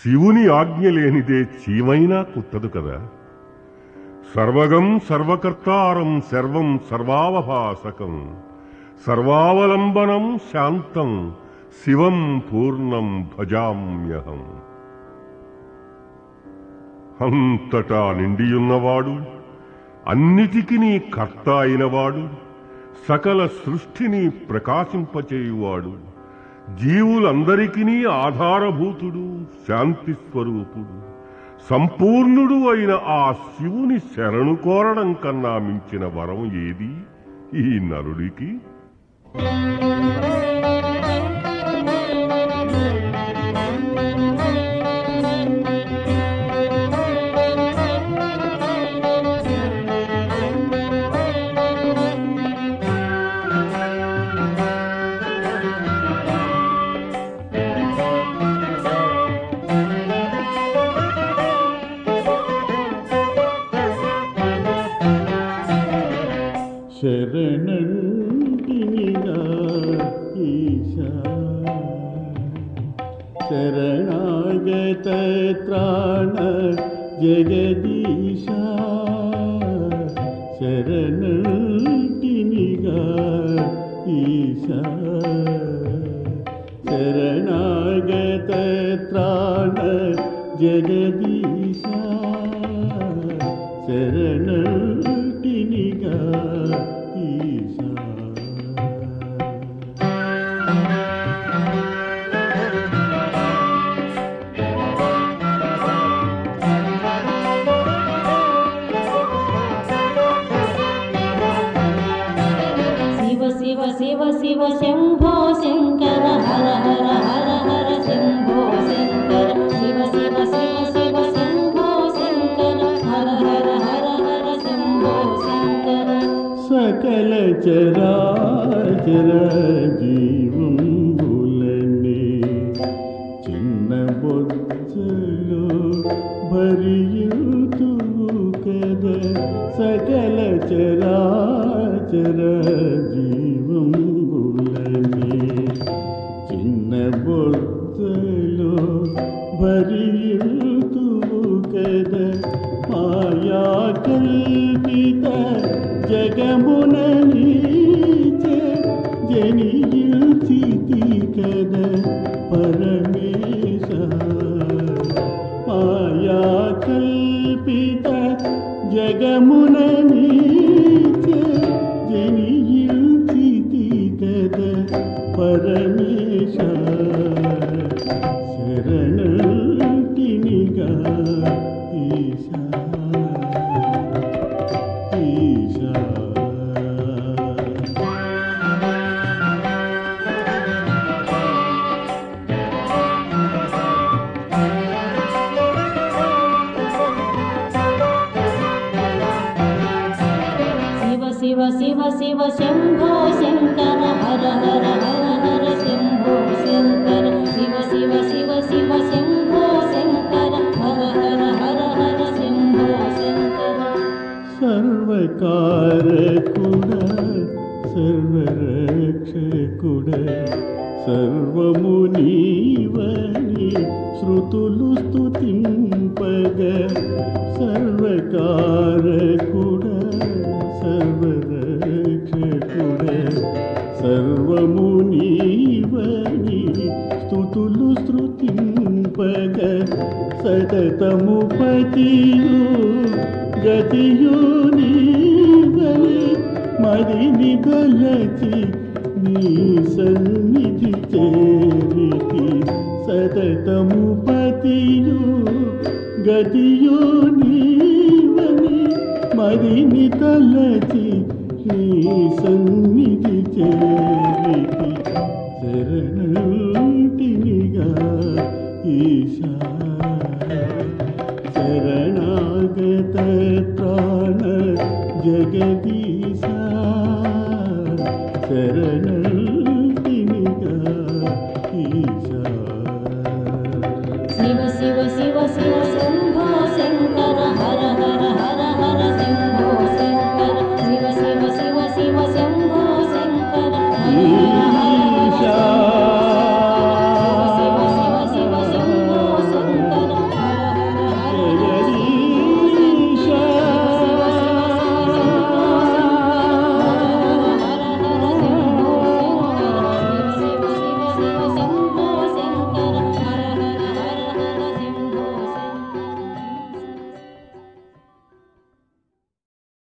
శివుని ఆజ్ఞ లేనిదే చీమైనా కుట్టదు కదా సర్వగం సర్వకర్తారం సర్వం సర్వావభాసకం సర్వావలంబనం శాంతం శివం పూర్ణం భజామ్యహం అంతటా నిండియున్నవాడు అన్నిటికీ కర్త అయినవాడు సకల సృష్టిని ప్రకాశింపచేయువాడు జీవులందరికీ ఆధారభూతుడు శాంతి స్వరూపుడు సంపూర్ణుడు అయిన ఆ శివుని శరణు కోరడం కన్నా మించిన వరం ఏది ఈ నరుడికి శరణంటినిగా ఈశా శరణాగత త్రాణ జగదీశా శరణంటినిగా ఈశా శరణాగత త్రాణ జగదీశా శరణటినిగా ఈశా శివ శివ శివ శివ శంభో శంకర హర హర హర హర శంభో శంకర శివ శివ శివ శివ శంభో శంకర హర హర హర హర శంభో శంకర సకల చరాచర జీవంబులని చిన్న బొచ్చలో భరియుతూ కద సకల చరాచర జీవంబులని చిన్న బొచ్చలో భరియుతూ కద మాయా కల్పిత జగమున నీచే జనియుచితి కద పరమేశ మాయా కల్పిత జగమున నీచే జనియుచితి కద పరమేశ శరణటినిగా ఈశా ఈశా శివ శివ శివ శివ శంభో శంకర హర హర హర హర శంభో శంకర శివ శివ శివ శివ శంభో శంకర హర హర హర హర శంభో శంకర సర్వకారకుడ సర్వరక్షకుడ సర్వము నీవని శృతులు స్తుతింపగ సర్వకారకుడ సర్వరక్షకుడ సర్వము నీవని స్తుతులు శృతింపగ సతతము పతియు గతియు నీవని మదిని గలచి నీ సన్నిధి చేరికి సతతము పతియు గతియు నీవని మదిని తలచి నీ సన్నిధి చేరికి శరణుటినిగా ఈశా శరణాగత త్రాణ జగదీశా శరణటినిగా ఈశా శివ శివ శివ శివ శంభో శంకర హర హర హర హర శంభో